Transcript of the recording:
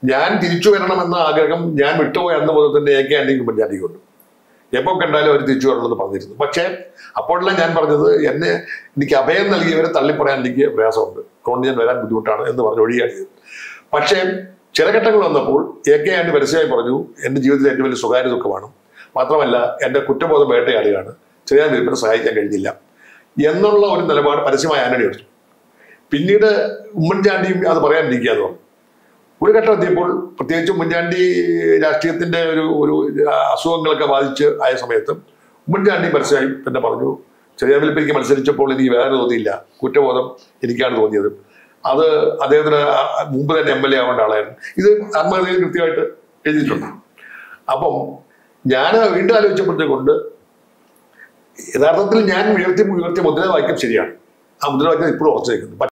ഞാൻ തിരിച്ചു വരണമെന്ന ആഗ്രഹം ഞാൻ വിട്ടുപോയ അന്ന് മുതൽ തന്നെ എ കെ ആന്റണിക്ക് ഉമ്മൻചാണ്ടിക്കുണ്ട് എപ്പോൾ കണ്ടാലും അവർ തിരിച്ചു വരണമെന്ന് പറഞ്ഞിരുന്നു പക്ഷേ അപ്പോഴെല്ലാം ഞാൻ പറഞ്ഞത് എന്നെ എനിക്ക് അഭയം നൽകിയവരെ തള്ളിപ്പറയാൻ എനിക്ക് പ്രയാസമുണ്ട് അതുകൊണ്ട് ഞാൻ വരാൻ ബുദ്ധിമുട്ടാണ് എന്ന് പറഞ്ഞ് ഒഴിയാണ് ചെയ്തത് പക്ഷേ ചില ഘട്ടങ്ങൾ വന്നപ്പോൾ എ കെ ആന്റണി പരസ്യമായി പറഞ്ഞു എൻ്റെ ജീവിതത്തിൽ ഏറ്റവും വലിയ സ്വകാര്യ ദുഃഖമാണ് മാത്രമല്ല എൻ്റെ കുറ്റബോധം വേട്ടയാടുകയാണ് ചെറിയ വിൽപ്പന സഹായിക്കാൻ കഴിഞ്ഞില്ല എന്നുള്ള ഒരു നിലപാട് പരസ്യമായി ആന്റണി എടുത്തു പിന്നീട് ഉമ്മൻചാണ്ടിയും അത് പറയാനിരിക്കുകയെന്ന് പറഞ്ഞു ഒരു ഘട്ടം എത്തിയപ്പോൾ പ്രത്യേകിച്ച് ഉമ്മൻചാണ്ടി രാഷ്ട്രീയത്തിന്റെ ഒരു ഒരു അസുഖങ്ങളൊക്കെ ബാധിച്ച് ആയ സമയത്ത് ഉമ്മൻചാണ്ടി പരസ്യമായി പിന്നെ പറഞ്ഞു ചെറിയ വിൽപ്പനയ്ക്ക് മത്സരിച്ചപ്പോൾ എനിക്ക് വേറെ തോന്നിയില്ല കുറ്റബോധം എനിക്കാണ് തോന്നിയത് അത് അദ്ദേഹത്തിന് ആ- ആ മുമ്പ് തന്നെ എം എൽ എ ആവേണ്ട ആളായിരുന്നു ഇത് ആത്മകഥയിൽ കൃത്യമായിട്ട് എഴുതിയിട്ടുണ്ട് അപ്പം ഞാൻ വീണ്ടും ആലോചിച്ചപ്പോഴത്തേക്കൊണ്ട് യഥാർത്ഥത്തിൽ ഞാൻ ഉയർത്തി ഉയർത്തിയ മുദ്രാവാക്യം ശരിയാണ് ആ മുദ്രാവാക്യം ഇപ്പോഴും ഉറച്ചു നിൽക്കുന്നു